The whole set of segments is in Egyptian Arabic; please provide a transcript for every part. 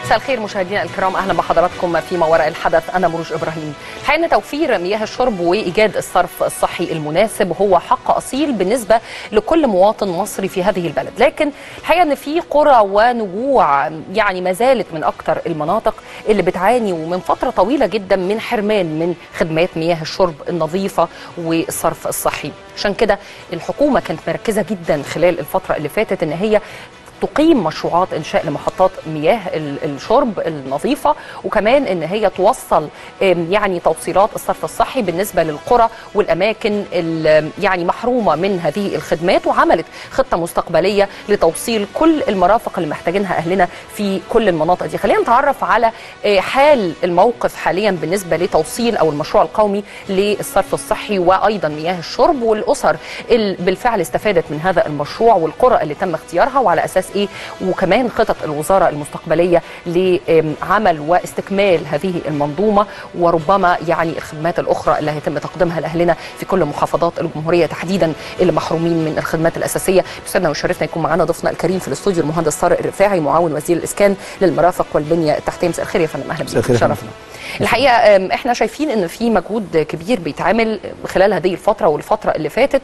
مساء الخير مشاهدينا الكرام اهلا بحضراتكم في ما وراء الحدث انا مروج ابراهيم الحقيقه ان توفير مياه الشرب وايجاد الصرف الصحي المناسب هو حق اصيل بالنسبه لكل مواطن مصري في هذه البلد لكن الحقيقه ان في قرى ونجوع يعني ما زالت من اكثر المناطق اللي بتعاني ومن فتره طويله جدا من حرمان من خدمات مياه الشرب النظيفه والصرف الصحي عشان كده الحكومه كانت مركزه جدا خلال الفتره اللي فاتت ان هي تقيم مشروعات انشاء لمحطات مياه الشرب النظيفه وكمان ان هي توصل يعني توصيلات الصرف الصحي بالنسبه للقرى والاماكن يعني محرومه من هذه الخدمات وعملت خطه مستقبليه لتوصيل كل المرافق اللي محتاجينها اهلنا في كل المناطق دي خلينا نتعرف على حال الموقف حاليا بالنسبه لتوصيل او المشروع القومي للصرف الصحي وايضا مياه الشرب والاسر اللي بالفعل استفادت من هذا المشروع والقرى اللي تم اختيارها وعلى اساس ايه وكمان خطط الوزاره المستقبليه لعمل واستكمال هذه المنظومه وربما يعني الخدمات الاخرى اللي هيتم تقديمها لاهلنا في كل محافظات الجمهوريه تحديدا اللي محرومين من الخدمات الاساسيه يسعدنا ويشرفنا يكون معنا ضيفنا الكريم في الاستوديو المهندس طارق الرفاعي معاون وزير الاسكان للمرافق والبنيه التحتيه مساء الخير يا فندم اهلا بك شرفنا الحقيقه احنا شايفين ان في مجهود كبير بيتعمل خلال هذه الفتره والفتره اللي فاتت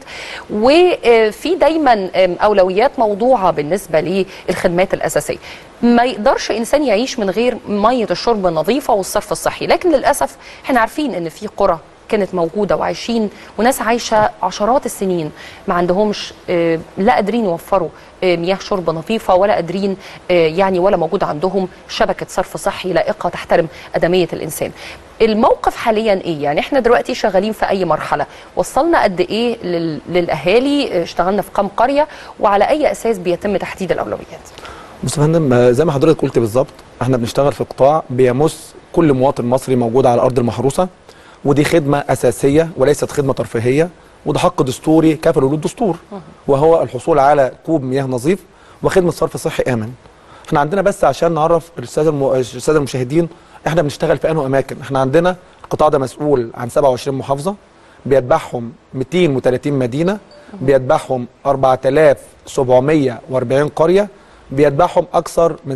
وفي دايما اولويات موضوعه بالنسبه للخدمات الاساسيه ما يقدرش انسان يعيش من غير ميه الشرب النظيفه والصرف الصحي لكن للاسف احنا عارفين ان في قرى كانت موجوده وعايشين وناس عايشه عشرات السنين ما عندهمش لا قادرين يوفروا مياه شرب نظيفه ولا قادرين يعني ولا موجود عندهم شبكه صرف صحي لائقه تحترم ادميه الانسان. الموقف حاليا ايه؟ يعني احنا دلوقتي شغالين في اي مرحله؟ وصلنا قد ايه للاهالي؟ اشتغلنا في كام قريه؟ وعلى اي اساس بيتم تحديد الاولويات؟ بص يا فندم زي ما حضرتك قلت بالظبط احنا بنشتغل في قطاع بيمس كل مواطن مصري موجود على الارض المحروسه ودي خدمه اساسيه وليست خدمه ترفيهيه وده حق دستوري كافل له الدستور وهو الحصول على كوب مياه نظيف وخدمه صرف صحي امن. احنا عندنا بس عشان نعرف الساده الم... الساده المشاهدين احنا بنشتغل في انه اماكن احنا عندنا القطاع ده مسؤول عن 27 محافظه بيتبعهم 230 مدينه بيتبعهم 4740 قريه بيتبعهم اكثر من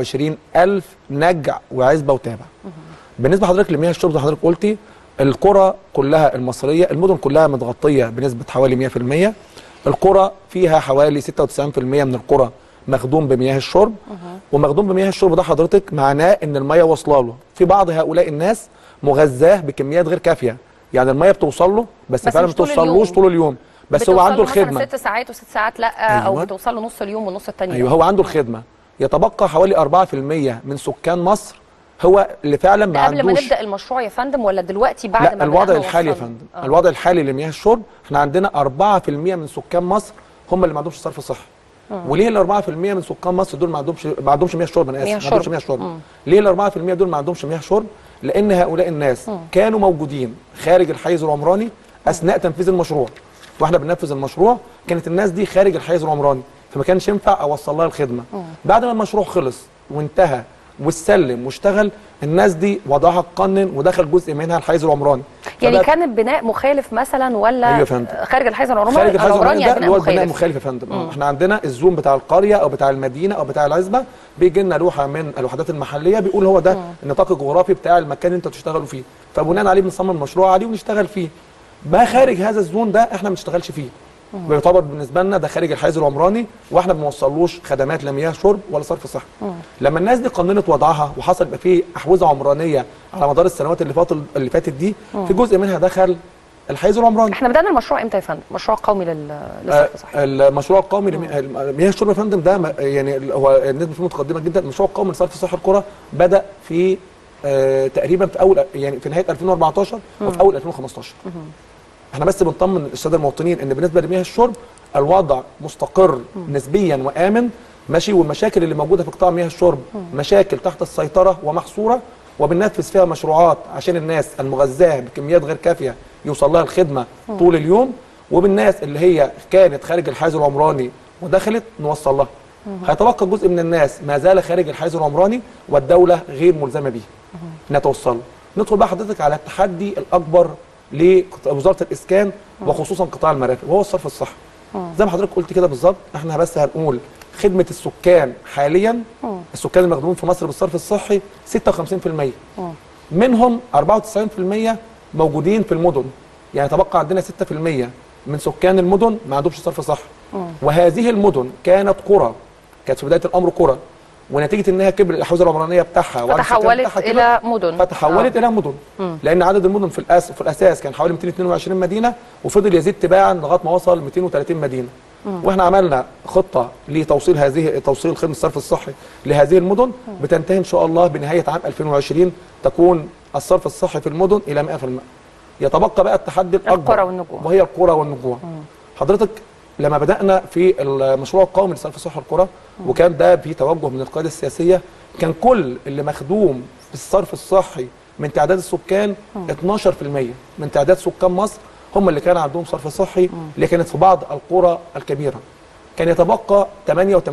27000 نجع وعزبه وتابع. بالنسبه لحضرتك لمياه الشرب زي حضرتك قلتي القرى كلها المصريه المدن كلها متغطيه بنسبه حوالي 100% القرى فيها حوالي 96% من القرى مخدوم بمياه الشرب ومخدوم بمياه الشرب ده حضرتك معناه ان الميه واصله له في بعض هؤلاء الناس مغذاه بكميات غير كافيه يعني الميه بتوصل له بس, بس فعلا ما بتوصلوش طول اليوم بس هو عنده الخدمه ست ساعات وست ساعات لا أيوة. او بتوصل له نص اليوم والنص الثاني ايوه هو عنده الخدمه يتبقى حوالي 4% من سكان مصر هو اللي فعلا ما قبل عندوش ما نبدا المشروع يا فندم ولا دلوقتي بعد لا ما الوضع الحالي يا فندم آه. الوضع الحالي لمياه الشرب احنا عندنا 4% من سكان مصر هم اللي ما عندهمش صرف صحي آه. وليه ال 4% من سكان مصر دول ما عندهمش ما عندهمش مياه شرب انا اسف ما عندهمش مياه شرب آه. ليه ال 4% دول ما عندهمش مياه شرب لان هؤلاء الناس آه. كانوا موجودين خارج الحيز العمراني اثناء تنفيذ المشروع واحنا بننفذ المشروع كانت الناس دي خارج الحيز العمراني فما كانش ينفع اوصل لها الخدمه آه. بعد ما المشروع خلص وانتهى واتسلم واشتغل الناس دي وضعها اتقنن ودخل جزء منها الحيز العمراني يعني كان البناء مخالف مثلا ولا أيوة فندم. خارج الحيز العمراني خارج الحيز العمراني ده اللي هو البناء مخالف يا فندم اه احنا عندنا الزوم بتاع القريه او بتاع المدينه او بتاع العزبه بيجي لنا لوحه من الوحدات المحليه بيقول هو ده النطاق الجغرافي بتاع المكان اللي انتوا تشتغلوا فيه فبناء عليه بنصمم مشروع عليه ونشتغل فيه ما خارج هذا الزون ده احنا ما بنشتغلش فيه بيعتبر بالنسبه لنا ده خارج الحيز العمراني واحنا ما بنوصلوش خدمات لا مياه شرب ولا صرف صحي. لما الناس دي قننت وضعها وحصل يبقى في احوزه عمرانيه على مدار السنوات اللي فاتت اللي فاتت دي في جزء منها دخل الحيز العمراني. احنا بدانا المشروع امتى يا فندم؟ مشروع قومي للصرف الصحي. المشروع القومي لمياه الشرب يا فندم ده يعني هو النسبه فيه متقدمه جدا، المشروع القومي لصرف الصحي القرى بدا في آه تقريبا في اول يعني في نهايه 2014 وفي اول 2015. احنا بس بنطمن الساده المواطنين ان بالنسبه لمياه الشرب الوضع مستقر م. نسبيا وامن ماشي والمشاكل اللي موجوده في قطاع مياه الشرب م. مشاكل تحت السيطره ومحصوره وبننفذ فيها مشروعات عشان الناس المغذاه بكميات غير كافيه يوصل لها الخدمه م. طول اليوم وبالناس اللي هي كانت خارج الحيز العمراني ودخلت نوصل لها هيتبقى جزء من الناس ما زال خارج الحيز العمراني والدوله غير ملزمه به انها توصله ندخل بقى حضرتك على التحدي الاكبر لوزاره الاسكان وخصوصا قطاع المرافق وهو الصرف الصحي زي ما حضرتك قلت كده بالظبط احنا بس هنقول خدمه السكان حاليا السكان المخدومين في مصر بالصرف الصحي 56% منهم 94% موجودين في المدن يعني تبقى عندنا 6% من سكان المدن ما عندهمش صرف صحي وهذه المدن كانت قرى كانت في بدايه الامر قرى ونتيجه انها كبر الحوزه العمرانيه بتاعها وعدد السكان فتحولت بتاعها كبر، الى مدن فتحولت الى مدن لان عدد المدن في الأس في الاساس كان حوالي 222 مدينه وفضل يزيد تباعا لغايه ما وصل 230 مدينه واحنا عملنا خطه لتوصيل هذه توصيل خدمه الصرف الصحي لهذه المدن بتنتهي ان شاء الله بنهايه عام 2020 تكون الصرف الصحي في المدن الى 100% يتبقى بقى التحدي الاكبر القرى والنجوع. وهي القرى والنجوع حضرتك لما بدانا في المشروع القومي لصرف صحي القرى وكان ده في توجه من القياده السياسيه كان كل اللي مخدوم في الصرف الصحي من تعداد السكان 12% من تعداد سكان مصر هم اللي كان عندهم صرف صحي اللي كانت في بعض القرى الكبيره كان يتبقى 88%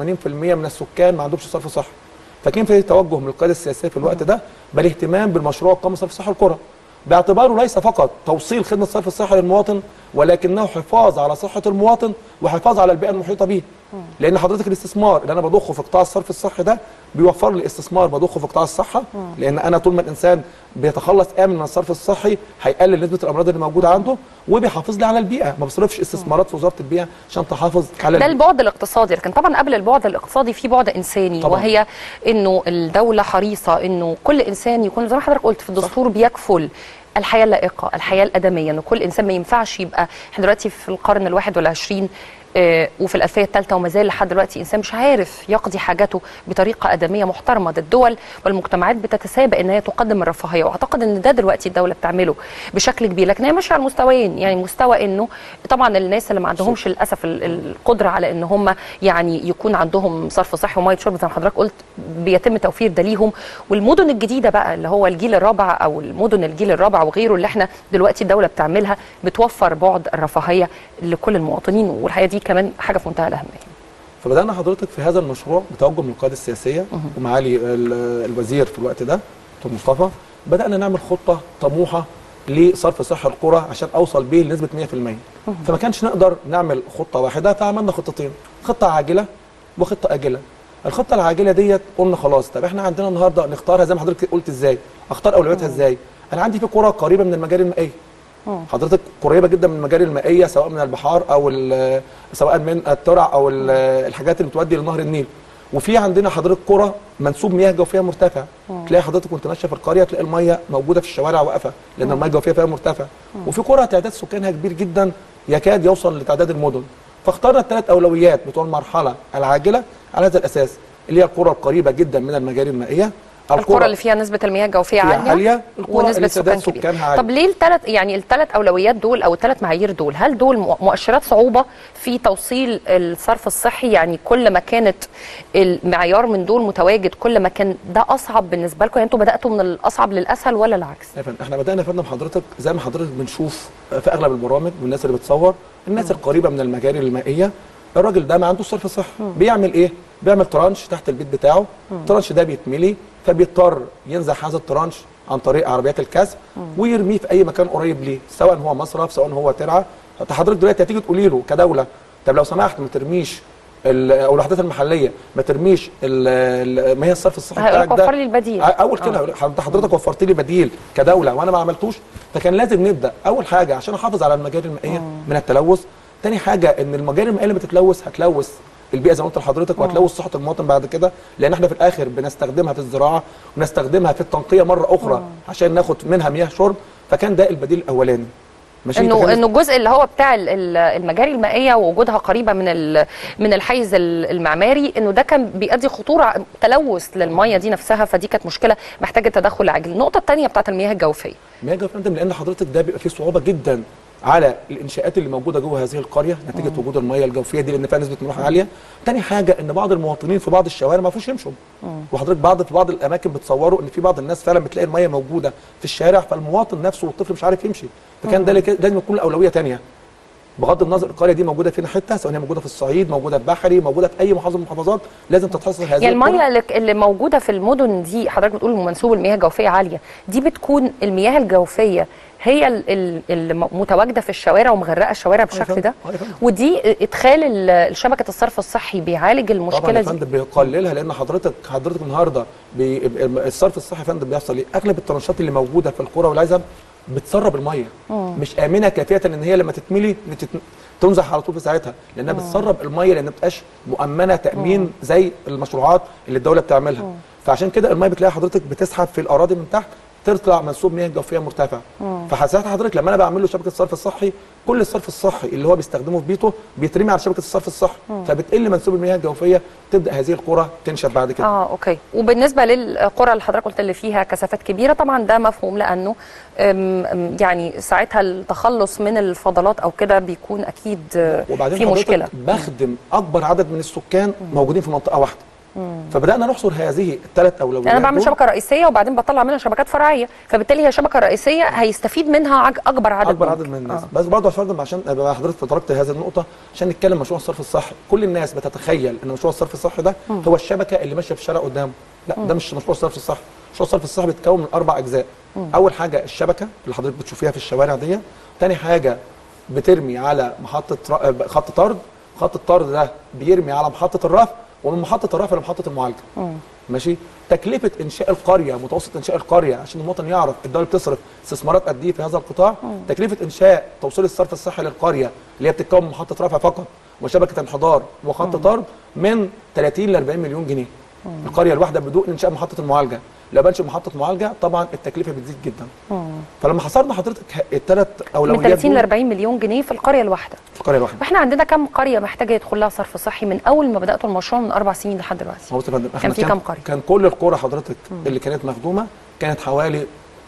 من السكان ما عندهمش صرف صحي فكان في توجه من القياده السياسيه في الوقت ده بالاهتمام بالمشروع القومي صرف صحي القرى باعتباره ليس فقط توصيل خدمه الصرف الصحي للمواطن ولكنه حفاظ على صحه المواطن وحفاظ على البيئه المحيطه به لان حضرتك الاستثمار اللي انا بضخه في قطاع الصرف الصحي ده بيوفر لي استثمار بضخه في قطاع الصحه لان انا طول ما الانسان بيتخلص امن من الصرف الصحي هيقلل نسبه الامراض اللي موجوده عنده وبيحافظ لي على البيئه ما بصرفش استثمارات في وزاره البيئه عشان تحافظ على ده البيئة. البعد الاقتصادي لكن طبعا قبل البعد الاقتصادي في بعد انساني طبعاً. وهي انه الدوله حريصه انه كل انسان يكون زي ما حضرتك قلت في الدستور بيكفل الحياه اللائقه الحياه الادميه ان كل انسان ما ينفعش يبقى احنا دلوقتي في القرن الواحد والعشرين آه، وفي الألفية الثالثة وما زال لحد دلوقتي إنسان مش عارف يقضي حاجاته بطريقة آدمية محترمة ده الدول والمجتمعات بتتسابق إن هي تقدم الرفاهية وأعتقد إن ده دلوقتي الدولة بتعمله بشكل كبير لكن هي ماشية على المستويين يعني مستوى إنه طبعا الناس اللي ما عندهمش للأسف ال- القدرة على إن هم يعني يكون عندهم صرف صحي ومية شرب زي ما حضرتك قلت بيتم توفير ده ليهم والمدن الجديدة بقى اللي هو الجيل الرابع أو المدن الجيل الرابع وغيره اللي احنا دلوقتي الدولة بتعملها بتوفر بعد الرفاهية لكل المواطنين والحقيقة دي كمان حاجة في منتهى الأهمية فبدانا حضرتك في هذا المشروع بتوجه من القياده السياسيه ومعالي ال- الوزير في الوقت ده دكتور مصطفى بدانا نعمل خطه طموحه لصرف صحي القرى عشان اوصل بيه لنسبه 100% فما كانش نقدر نعمل خطه واحده فعملنا خطتين خطه عاجله وخطه اجله الخطه العاجله ديت قلنا خلاص طب احنا عندنا النهارده نختارها زي ما حضرتك قلت ازاي اختار اولوياتها ازاي انا عندي في قرى قريبه من المجاري المائيه حضرتك قريبه جدا من المجاري المائيه سواء من البحار او ال- سواء من الترع او ال- الحاجات اللي بتودي لنهر النيل وفي عندنا حضرتك قرى منسوب مياه جوفيه مرتفع تلاقي حضرتك وانت ماشيه في القريه تلاقي الميه موجوده في الشوارع واقفه لان الميه الجوفيه فيها مرتفع وفي قرى تعداد سكانها كبير جدا يكاد يوصل لتعداد المدن فاخترنا الثلاث اولويات بتوع المرحله العاجله على هذا الاساس اللي هي القرى القريبه جدا من المجاري المائيه القرى اللي فيها نسبة المياه الجوفية فيها عالية, عالية، القرى ونسبة اللي سكان تعداد كبير سكانها عالي. طب ليه الثلاث يعني الثلاث أولويات دول أو الثلاث معايير دول هل دول مؤ- مؤشرات صعوبة في توصيل الصرف الصحي يعني كل ما كانت المعيار من دول متواجد كل ما كان ده أصعب بالنسبة لكم يعني أنتوا بدأتوا من الأصعب للأسهل ولا العكس؟ يا فندم احنا بدانا يا فندم حضرتك زي ما حضرتك بنشوف في اغلب البرامج والناس اللي بتصور الناس القريبه من المجاري المائيه الراجل ده ما عندوش صرف صحي بيعمل ايه بيعمل ترانش تحت البيت بتاعه الترانش ده بيتملي فبيضطر ينزح هذا الترانش عن طريق عربيات الكسب ويرميه في اي مكان قريب ليه سواء هو مصرف سواء هو ترعه حتى حضرتك دلوقتي هتيجي تقولي له كدوله طب لو سمحت ما ترميش ال- او الوحدات المحليه ما ترميش ال- ال- ما هي الصرف الصحي هيقول لك بتاعك ده وفر لي البديل. اول كده حضرتك حضرتك وفرت لي بديل كدوله وانا ما عملتوش فكان لازم نبدا اول حاجه عشان احافظ على المجاري المائيه من التلوث تاني حاجه ان المجاري المائيه اللي بتتلوث هتلوث البيئه زي ما قلت لحضرتك وهتلوث صحه المواطن بعد كده لان احنا في الاخر بنستخدمها في الزراعه ونستخدمها في التنقيه مره اخرى عشان ناخد منها مياه شرب فكان ده البديل الاولاني ماشي انه فكان- انه الجزء اللي هو بتاع ال- ال- المجاري المائيه ووجودها قريبه من ال- من الحيز ال- المعماري انه ده كان بيؤدي خطوره تلوث للميه دي نفسها فدي كانت مشكله محتاجه تدخل عاجل النقطه الثانيه بتاعت المياه الجوفيه مياه جوفيه يا فندم لان حضرتك ده بيبقى فيه صعوبه جدا على الانشاءات اللي موجوده جوه هذه القريه نتيجه وجود المياه الجوفيه دي لان فيها نسبه ملوحه عاليه. تاني حاجه ان بعض المواطنين في بعض الشوارع ما فيهوش يمشوا. وحضرتك بعض في بعض الاماكن بتصوروا ان في بعض الناس فعلا بتلاقي المياه موجوده في الشارع فالمواطن نفسه والطفل مش عارف يمشي. فكان ده لك- لازم يكون الاولويه تانية. بغض النظر القريه دي موجوده فين حته سواء هي موجوده في الصعيد موجوده في بحري موجوده في اي محافظه من المحافظات لازم تتحصل هذه يعني القرى. الميه اللي, اللي موجوده في المدن دي حضرتك بتقول منسوب المياه الجوفيه عاليه دي بتكون المياه الجوفيه هي ال- ال- المتواجده في الشوارع ومغرقه الشوارع بالشكل فندم. ده آه يا فندم. ودي ادخال ال- شبكه الصرف الصحي بيعالج طبعا المشكله يا دي فندم بيقللها لان حضرتك حضرتك النهارده بي الصرف الصحي يا فندم بيحصل ايه؟ اغلب الترشات اللي موجوده في القرى والعزب بتسرب الميه مش امنه كافيه ان هي لما تتملي تت- تنزح على طول في ساعتها لانها بتسرب الميه لان ما بتبقاش مؤمنه تامين زي المشروعات اللي الدوله بتعملها فعشان كده الميه بتلاقي حضرتك بتسحب في الاراضي من تحت تطلع منسوب مياه جوفيه مرتفع فحسيت حضرتك لما انا بعمل له شبكه الصرف الصحي كل الصرف الصحي اللي هو بيستخدمه في بيته بيترمي على شبكه الصرف الصحي فبتقل منسوب المياه الجوفيه تبدا هذه القرى تنشف بعد كده اه اوكي وبالنسبه للقرى اللي حضرتك قلت اللي فيها كثافات كبيره طبعا ده مفهوم لانه أم، أم، يعني ساعتها التخلص من الفضلات او كده بيكون اكيد آه، وبعدين في حضرتك مشكله بخدم اكبر عدد من السكان موجودين في منطقه واحده فبدانا نحصر هذه الثلاث اولويات انا بعمل دول. شبكه رئيسيه وبعدين بطلع منها شبكات فرعيه فبالتالي هي شبكه رئيسيه هيستفيد منها عج- اكبر عدد اكبر ممكن. عدد من الناس آه. بس برضه يا فندم عشان ابقى حضرتك تطرقت هذه النقطه عشان نتكلم مشروع الصرف الصحي كل الناس بتتخيل ان مشروع الصرف الصحي ده هو الشبكه اللي ماشيه في الشارع قدامه لا ده مش مشروع الصرف الصحي مشروع الصرف الصحي بيتكون من اربع اجزاء اول حاجه الشبكه اللي حضرتك بتشوفيها في الشوارع دي تاني حاجه بترمي على محطه ر- خط طرد خط الطرد ده بيرمي على محطه الرفع ومن محطه الرفع لمحطه المعالجه ماشي تكلفه انشاء القريه متوسط انشاء القريه عشان المواطن يعرف الدوله بتصرف استثمارات قد ايه في هذا القطاع تكلفه انشاء توصيل الصرف الصحي للقريه اللي هي بتتكون من محطه رفع فقط وشبكه انحدار وخط طرد من 30 ل 40 مليون جنيه القريه الواحده بدون انشاء محطه المعالجه لو بنشئ محطه معالجه طبعا التكلفه بتزيد جدا فلما حصرنا حضرتك الثلاث من اولويات 30 ل دول 40 مليون جنيه في القريه الواحده في القريه الواحده واحنا عندنا كم قريه محتاجه يدخل لها صرف صحي من اول ما بداتوا المشروع من اربع سنين لحد دلوقتي هو بص يا فندم كان في كام قرية؟ كان كل القرى حضرتك اللي كانت مخدومه كانت حوالي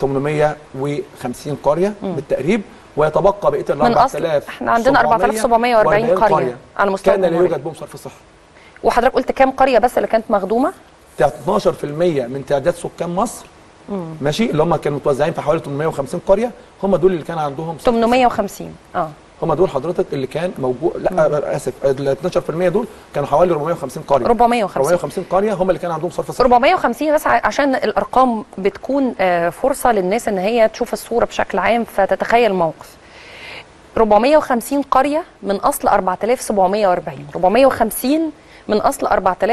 850 قريه بالتقريب ويتبقى بقيه ال من أصل 4000 إحنا عندنا 4740 قرية على مستوى كان لا الجمهورية. يوجد بهم صرف صحي وحضرتك قلت كام قريه بس اللي كانت مخدومه 12% من تعداد سكان مصر ماشي اللي هم كانوا متوزعين في حوالي 850 قريه هم دول اللي كان عندهم صرف صحي. 850 اه هم دول حضرتك اللي كان موجود لا اسف ال 12% دول كانوا حوالي 450 قريه 450 450 قريه هم اللي كان عندهم صرف صحي 450 بس ع- عشان الارقام بتكون آه، فرصه للناس ان هي تشوف الصوره بشكل عام فتتخيل الموقف 450 قريه من اصل 4740 450 من اصل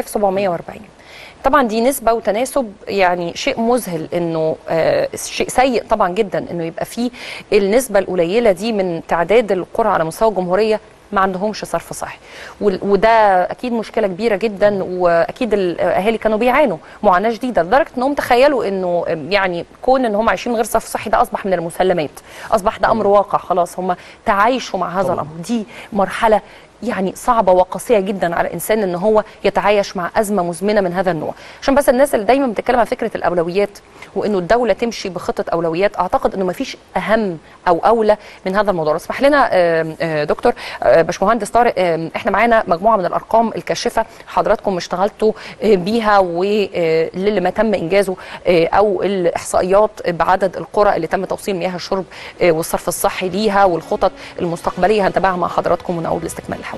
4740 طبعا دي نسبة وتناسب يعني شيء مذهل انه آه شيء سيء طبعا جدا انه يبقى فيه النسبة القليلة دي من تعداد القرى على مستوى الجمهورية ما عندهمش صرف صحي وال- وده اكيد مشكله كبيره جدا واكيد الاهالي كانوا بيعانوا معاناه شديده لدرجه انهم تخيلوا انه يعني كون ان هم عايشين من غير صرف صحي ده اصبح من المسلمات اصبح ده امر واقع خلاص هم تعايشوا مع هذا طبعاً. الامر دي مرحله يعني صعبة وقاسية جدا على الإنسان إن هو يتعايش مع أزمة مزمنة من هذا النوع عشان بس الناس اللي دايما بتتكلم عن فكرة الأولويات وإنه الدولة تمشي بخطة أولويات أعتقد إنه مفيش أهم أو أولى من هذا الموضوع اسمح لنا آم، آه، دكتور آه، باشمهندس طارق آم، إحنا معانا مجموعة من الأرقام الكاشفة حضراتكم اشتغلتوا آه، بيها وللي ما تم إنجازه آه، أو الإحصائيات بعدد القرى اللي تم توصيل مياه الشرب آه، والصرف الصحي ليها والخطط المستقبلية هنتابعها مع حضراتكم ونعود لاستكمال الحوار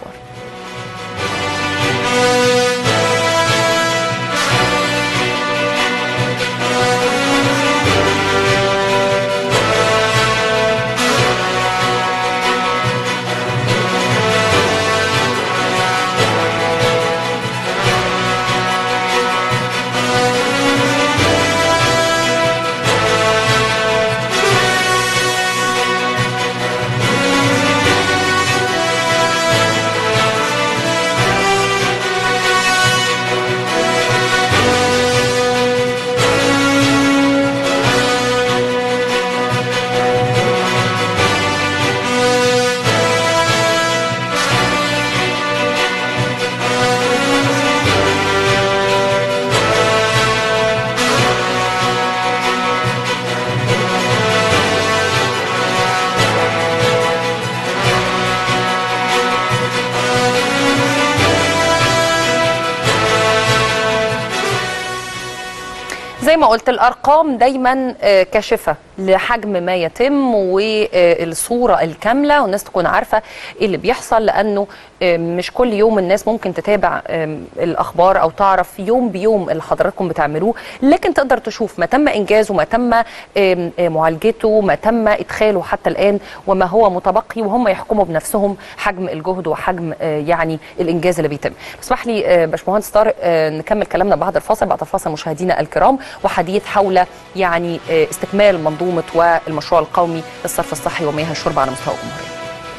زي ما قلت الارقام دايما آه، كاشفه لحجم ما يتم والصوره الكامله والناس تكون عارفه ايه اللي بيحصل لانه آم، مش كل يوم الناس ممكن تتابع آم، الاخبار او تعرف يوم بيوم اللي حضراتكم بتعملوه لكن تقدر تشوف ما تم انجازه ما تم آم، آم، معالجته ما تم ادخاله حتى الان وما هو متبقي وهم يحكموا بنفسهم حجم الجهد وحجم آه، يعني الانجاز اللي بيتم اسمح لي آه، باشمهندس طارق آه، نكمل كلامنا بعد الفاصل بعد الفاصل مشاهدينا الكرام وحديث حول يعني آه، استكمال منظومه والمشروع القومي للصرف الصحي ومياه الشرب على مستوى الجمهوريه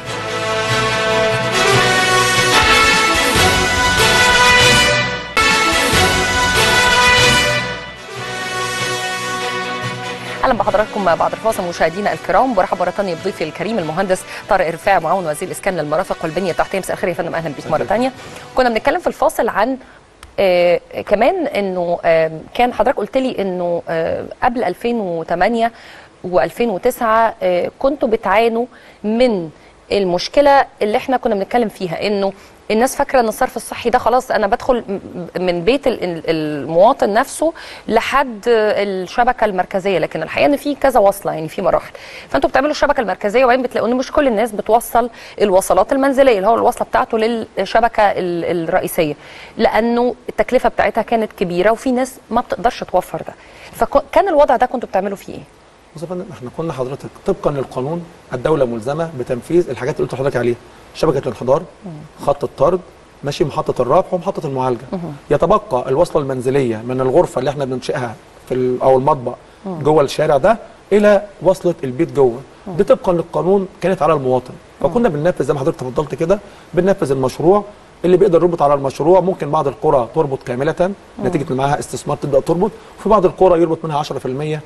اهلا بحضراتكم بعد الفاصل مشاهدينا الكرام برحب مره ثانيه بضيفي الكريم المهندس طارق رفاعي معاون وزير الاسكان للمرافق والبنيه التحتيه مساء الخير يا فندم اهلا بيك مره ثانيه كنا بنتكلم في الفاصل عن آه كمان انه آه كان حضرتك قلت لي انه آه قبل 2008 و2009 آه كنتوا بتعانوا من المشكله اللي احنا كنا بنتكلم فيها انه الناس فاكره ان الصرف الصحي ده خلاص انا بدخل م- من بيت ال- ال- المواطن نفسه لحد الشبكه المركزيه لكن الحقيقه ان في كذا وصله يعني في مراحل فانتوا بتعملوا الشبكه المركزيه وبعدين بتلاقوا ان مش كل الناس بتوصل الوصلات المنزليه اللي هو الوصله بتاعته للشبكه ال- الرئيسيه لانه التكلفه بتاعتها كانت كبيره وفي ناس ما بتقدرش توفر ده فكان الوضع ده كنتوا بتعملوا فيه ايه؟ بص يا فندم احنا كنا حضرتك طبقا للقانون الدوله ملزمه بتنفيذ الحاجات اللي قلت لحضرتك عليها شبكه الانحدار خط الطرد ماشي محطه الرفع ومحطه المعالجه يتبقى الوصله المنزليه من الغرفه اللي احنا بننشئها في ال- او المطبخ جوه الشارع ده الى وصله البيت جوه دي طبقا للقانون كانت على المواطن فكنا بننفذ زي ما حضرتك تفضلت كده بننفذ المشروع اللي بيقدر يربط على المشروع ممكن بعض القرى تربط كامله نتيجه ان معاها استثمار تبدا تربط وفي بعض القرى يربط منها 10% 20% 30%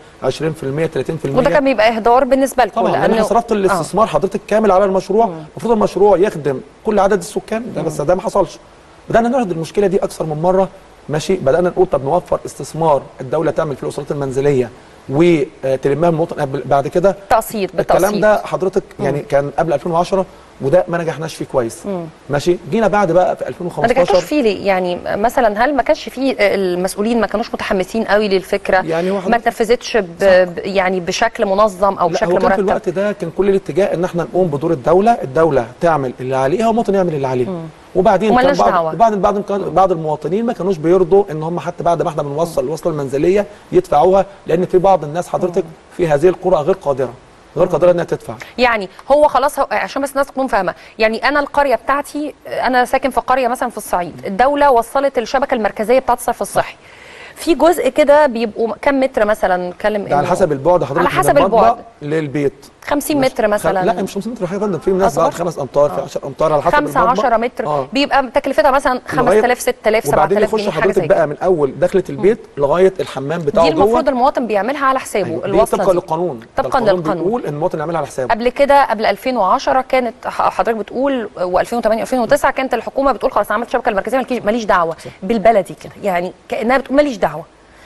وده كان بيبقى اهدار بالنسبه لكم طبعا لان انا صرفت الاستثمار حضرتك كامل على المشروع المفروض المشروع يخدم كل عدد السكان ده بس ده ما حصلش بدانا نعرض المشكله دي اكثر من مره ماشي بدانا نقول طب نوفر استثمار الدوله تعمل في الاسرات المنزليه وتلمها من المواطن قبل- بعد كده تقسيط بالتقسيط الكلام ده حضرتك يعني كان قبل 2010 وده ما نجحناش فيه كويس ماشي جينا بعد بقى في ما 2015 نجحتوش فيه ليه؟ يعني مثلا هل ما كانش فيه المسؤولين ما كانوش متحمسين قوي للفكره؟ يعني هو ما حضرتك- اتنفذتش ب... ب- يعني بشكل منظم او لا بشكل هو كان في مرتب؟ الوقت ده كان كل الاتجاه ان احنا نقوم بدور الدوله الدوله تعمل اللي عليها والمواطن يعمل اللي عليه وبعدين كان وملناش بعض دعوة. وبعد بعض كان بعض المواطنين ما كانوش بيرضوا ان هم حتى بعد ما احنا بنوصل الوصله المنزليه يدفعوها لان في بعض الناس حضرتك في هذه القرى غير قادره غير قادره انها تدفع يعني هو خلاص هو عشان بس الناس تكون فاهمه يعني انا القريه بتاعتي انا ساكن في قريه مثلا في الصعيد الدوله وصلت الشبكه المركزيه بتاعت الصرف الصحي في جزء كده بيبقوا كام متر مثلا نتكلم ده على إنه حسب البعد حضرتك على من حسب المطبخ البعد. للبيت 50 مش- متر مثلا لا مش 50 متر يا فندم في ناس أصغر؟ بعد 5 امتار في 10 امتار على حسب 5 المطبخ. 10 متر آه. بيبقى تكلفتها مثلا 5000 6000 وبعدين 7000 يخش جنيه حاجه حضرتك زي كده بقى من اول دخله البيت لغايه الحمام بتاعه دي جوه المفروض المواطن بيعملها على حسابه أيوة. دي الوصله طبقا دي. للقانون طبقا القانون للقانون بيقول ان المواطن يعملها على حسابه قبل كده قبل 2010 كانت ح- حضرتك بتقول و2008 2009 كانت الحكومه بتقول خلاص أنا عملت الشبكه المركزيه مالكيش- ماليش دعوه بالبلدي كده يعني كانها بتقول ماليش دعوه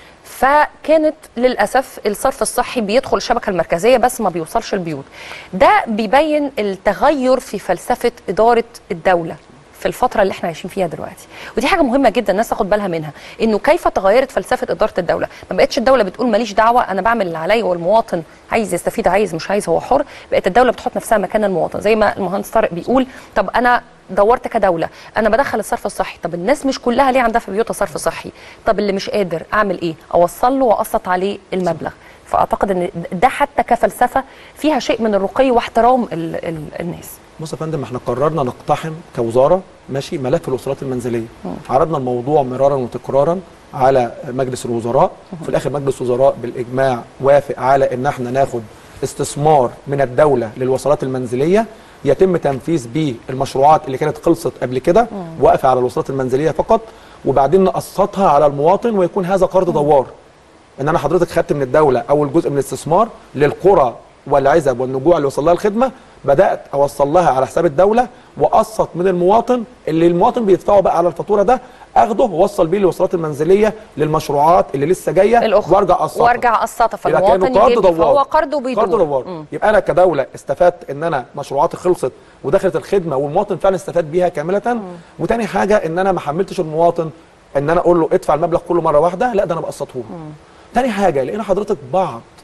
فكانت للاسف الصرف الصحي بيدخل الشبكه المركزيه بس ما بيوصلش البيوت ده بيبين التغير في فلسفه اداره الدوله في الفترة اللي احنا عايشين فيها دلوقتي ودي حاجة مهمة جدا الناس تاخد بالها منها انه كيف تغيرت فلسفة إدارة الدولة ما بقتش الدولة بتقول ماليش دعوة انا بعمل اللي عليا والمواطن عايز يستفيد عايز مش عايز هو حر بقت الدولة بتحط نفسها مكان المواطن زي ما المهندس طارق بيقول طب انا دورت كدولة انا بدخل الصرف الصحي طب الناس مش كلها ليه عندها في بيوتها صرف صحي طب اللي مش قادر اعمل ايه اوصل له واقسط عليه المبلغ فاعتقد ان ده حتى كفلسفه فيها شيء من الرقي واحترام ال ال الناس بص يا فندم احنا قررنا نقتحم كوزاره ماشي ملف الاسرات المنزليه عرضنا الموضوع مرارا وتكرارا على مجلس الوزراء في الاخر مجلس الوزراء بالاجماع وافق على ان احنا ناخد استثمار من الدوله للوصلات المنزليه يتم تنفيذ بيه المشروعات اللي كانت خلصت قبل كده واقفه على الوصلات المنزليه فقط وبعدين نقسطها على المواطن ويكون هذا قرض دوار ان انا حضرتك خدت من الدوله اول جزء من الاستثمار للقرى والعزب والنجوع اللي وصل لها الخدمه بدات اوصل لها على حساب الدوله واقسط من المواطن اللي المواطن بيدفعه بقى على الفاتوره ده اخده ووصل بيه الوصلات المنزليه للمشروعات اللي لسه جايه الاخرى وارجع اقسطها وارجع اقسطها يبقى فالمواطن كانه قرض يجيب دوار فهو قرض وبيدور قرض دوار يبقى انا كدوله استفدت ان انا مشروعاتي خلصت ودخلت الخدمه والمواطن فعلا استفاد بيها كامله وتاني حاجه ان انا ما حملتش المواطن ان انا اقول له ادفع المبلغ كله مره واحده لا ده انا بقسطه له تاني حاجه لقينا حضرتك بعض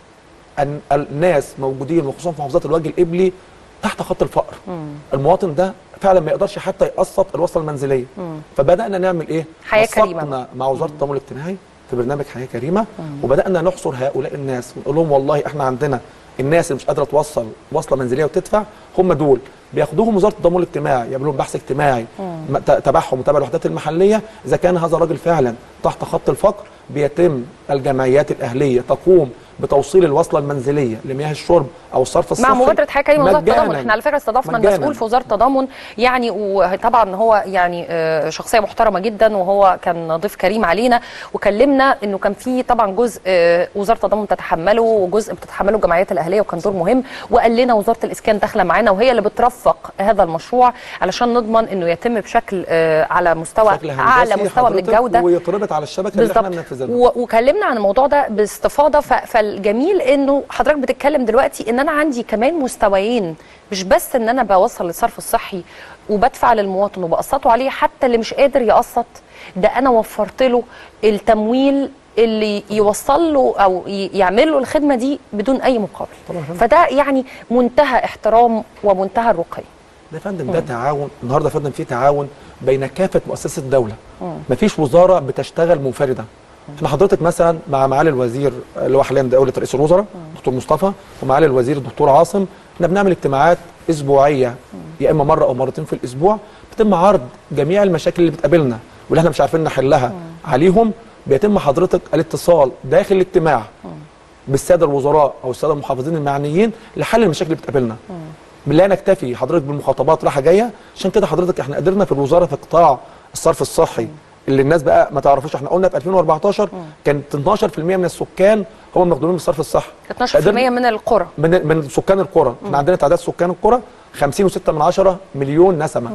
ان الناس موجودين وخصوصا في محافظات الوجه القبلي تحت خط الفقر المواطن ده فعلا ما يقدرش حتى يقسط الوصله المنزليه فبدانا نعمل ايه حياة كريمة. وثقنا مع وزاره التضامن الاجتماعي في برنامج حياه كريمه وبدانا نحصر هؤلاء الناس ونقول لهم والله احنا عندنا الناس اللي مش قادره توصل وصله منزليه وتدفع هم دول بياخدوهم وزاره التضامن الاجتماعي يعملوا لهم بحث اجتماعي م- ت- تبعهم وتبع الوحدات المحليه اذا كان هذا الراجل فعلا تحت خط الفقر بيتم الجمعيات الاهليه تقوم بتوصيل الوصله المنزليه لمياه الشرب او الصرف الصحي مع مبادره حياه كريمه وزاره التضامن مجاناً. احنا على فكره استضفنا مجاناً. المسؤول في وزاره التضامن يعني وطبعا هو يعني آه، شخصيه محترمه جدا وهو كان ضيف كريم علينا وكلمنا انه كان في طبعا جزء آه، وزاره التضامن تتحمله وجزء بتتحمله الجمعيات الاهليه وكان دور مهم وقال لنا وزاره الاسكان داخله معانا وهي اللي بترفق هذا المشروع علشان نضمن انه يتم بشكل آه، على مستوى بشكل اعلى هندسي مستوى من حضرتك الجوده ويتربط على الشبكه اللي احنا بالظبط بننفذها و- وكلمنا عن الموضوع ده باستفاضه ف- فالجميل انه حضرتك بتتكلم دلوقتي ان انا عندي كمان مستويين مش بس ان انا بوصل للصرف الصحي وبدفع للمواطن وبقسطه عليه حتى اللي مش قادر يقسط ده انا وفرت له التمويل اللي يوصل له او ي- يعمل له الخدمه دي بدون اي مقابل طبعاً فهمت. فده يعني منتهى احترام ومنتهى الرقي ده يا فندم ده تعاون النهارده يا فندم في تعاون بين كافه مؤسسات الدوله مفيش وزاره بتشتغل منفرده احنا حضرتك مثلا مع معالي الوزير اللي هو حاليا دوله رئيس الوزراء دكتور مصطفى ومعالي الوزير الدكتور عاصم احنا بنعمل اجتماعات اسبوعيه يا اما مره او مرتين في الاسبوع بيتم عرض جميع المشاكل اللي بتقابلنا واللي احنا مش عارفين نحلها عليهم بيتم حضرتك الاتصال داخل الاجتماع بالساده الوزراء او الساده المحافظين المعنيين لحل المشاكل اللي بتقابلنا لا نكتفي حضرتك بالمخاطبات رايحه جايه عشان كده حضرتك احنا قدرنا في الوزاره في قطاع الصرف الصحي اللي الناس بقى ما تعرفوش احنا قلنا في 2014 كانت 12% من السكان هم المخدومين بالصرف الصحي 12% قدرنا- من القرى من من سكان القرى احنا عندنا تعداد سكان القرى 50.6 من عشرة مليون نسمه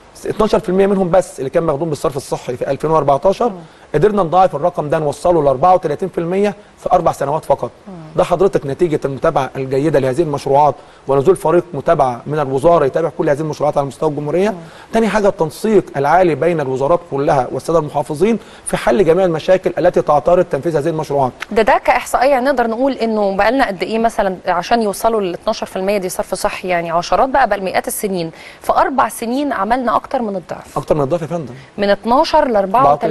12% منهم بس اللي كان مخدوم بالصرف الصحي في 2014 قدرنا نضاعف الرقم ده نوصله ل 34% في اربع سنوات فقط ده حضرتك نتيجه المتابعه الجيده لهذه المشروعات ونزول فريق متابعه من الوزاره يتابع كل هذه المشروعات على مستوى الجمهوريه تاني حاجه التنسيق العالي بين الوزارات كلها والساده المحافظين في حل جميع المشاكل التي تعترض تنفيذ هذه المشروعات ده ده كاحصائيه نقدر نقول انه بقى لنا قد ايه مثلا عشان يوصلوا لل 12% دي صرف صحي يعني عشرات بقى بل مئات السنين في اربع سنين عملنا اكتر من الضعف اكتر من الضعف يا فندم من 12 ل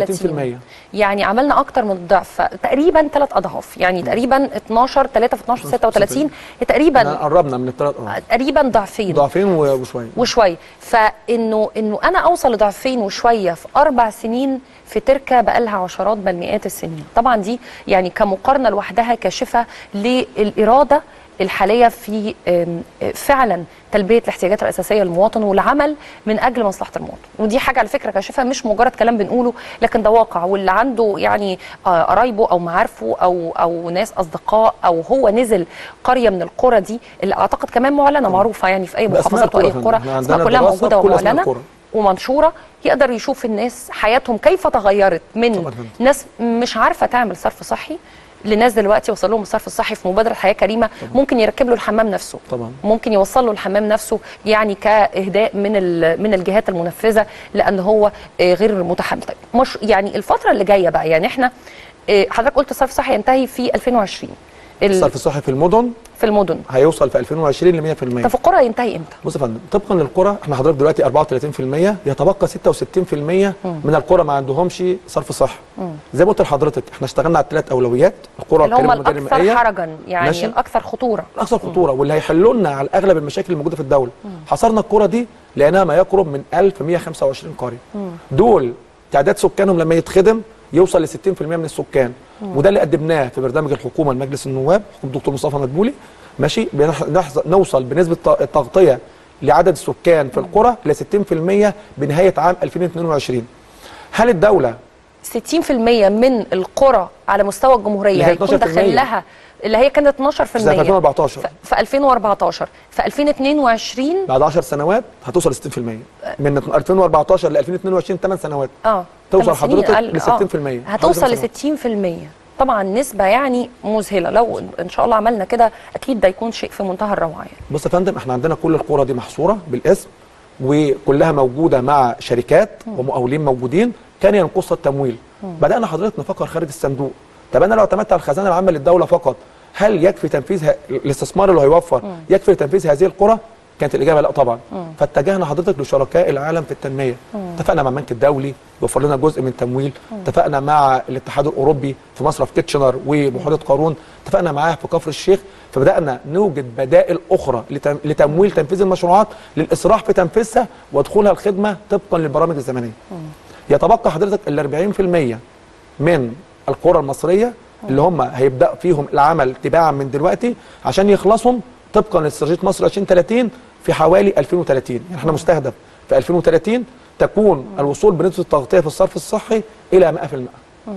34 34%. يعني عملنا اكتر من الضعف تقريبا ثلاث اضعاف يعني تقريبا 12 3 في 12 36 احنا تقريبا قربنا من الثلاث اه تقريبا ضعفين ضعفين و- وشويه وشويه فانه انه انا اوصل لضعفين وشويه في اربع سنين في تركه بقى لها عشرات بل مئات السنين طبعا دي يعني كمقارنه لوحدها كاشفه للاراده الحاليه في آم، آه، فعلا تلبيه الاحتياجات الاساسيه للمواطن والعمل من اجل مصلحه المواطن ودي حاجه على فكره كاشفه مش مجرد كلام بنقوله لكن ده واقع واللي عنده يعني آه، قرايبه او معارفه او او ناس اصدقاء او هو نزل قريه من القرى دي اللي اعتقد كمان معلنه معروفه يعني في اي بأسماء محافظات واي القرى يا قرى فندم. احنا اسماء عندنا كلها دراسة موجوده بكل أسماء ومعلنه القرى. ومنشوره يقدر يشوف الناس حياتهم كيف تغيرت من طبعاً فهمت. ناس مش عارفه تعمل صرف صحي لناس دلوقتي وصل لهم الصرف الصحي في مبادره حياه كريمه ممكن يركب له الحمام نفسه طبعا ممكن يوصل له الحمام نفسه يعني كاهداء من ال- من الجهات المنفذه لان هو آه، غير متحمل طيب مش يعني الفتره اللي جايه بقى يعني احنا آه، حضرتك قلت الصرف الصحي ينتهي في 2020 ال- الصرف الصحي في المدن في المدن هيوصل في 2020 ل 100% طب في القرى ينتهي امتى؟ بص يا فندم طبقا للقرى احنا حضرتك دلوقتي 34% يتبقى 66% من القرى ما عندهمش صرف صحي زي ما قلت لحضرتك احنا اشتغلنا على الثلاث اولويات القرى اللي هم الكريمه والمدن الاكثر المائيه حرجا يعني ماشي. الاكثر خطوره الاكثر خطوره واللي هيحلوا لنا على اغلب المشاكل الموجوده في الدوله حصرنا القرى دي لانها ما يقرب من 1125 قريه دول تعداد سكانهم لما يتخدم يوصل ل 60% من السكان وده اللي قدمناه في برنامج الحكومه لمجلس النواب حكومه الدكتور مصطفى مدبولي ماشي بنح- نحظ- نوصل بنسبه ت- التغطيه لعدد السكان في القرى ل 60% بنهايه عام 2022 هل الدوله 60% من القرى على مستوى اللي الجمهوريه هي هيكون 12% داخل لها اللي هي كانت 12% في سنه 2014 ف- في 2014 في 2022 بعد 10 سنوات هتوصل ل 60% من 2014 ل 2022 8 سنوات اه توصل ثمان سنين حضرتك أقل، ل 60%. آه. هتوصل ل حوالي 60% طبعا نسبة يعني مذهلة لو ان شاء الله عملنا كده اكيد ده يكون شيء في منتهى الروعة يعني بص يا فندم احنا عندنا كل القرى دي محصوره بالاسم وكلها موجوده مع شركات ومقاولين موجودين كان ينقصها التمويل بدانا حضرتك نفكر خارج الصندوق طب انا لو اعتمدت على الخزانه العامه للدوله فقط هل يكفي تنفيذ ه... الاستثمار اللي هيوفر يكفي لتنفيذ هذه القرى كانت الاجابه لا طبعا فاتجهنا حضرتك لشركاء العالم في التنميه اتفقنا مع البنك الدولي يوفر لنا جزء من تمويل اتفقنا مع الاتحاد الاوروبي في مصرف كيتشنر ومحافظه قارون اتفقنا معاه في كفر الشيخ فبدانا نوجد بدائل اخرى لتم... لتمويل تنفيذ المشروعات للاسراع في تنفيذها ودخولها الخدمه طبقا للبرامج الزمنيه يتبقى حضرتك ال 40% من القرى المصريه اللي هم هيبدا فيهم العمل تباعا من دلوقتي عشان يخلصهم طبقا لاستراتيجيه مصر 2030 في حوالي 2030 يعني احنا مستهدف في 2030 تكون الوصول بنسبه التغطيه في الصرف الصحي الى 100%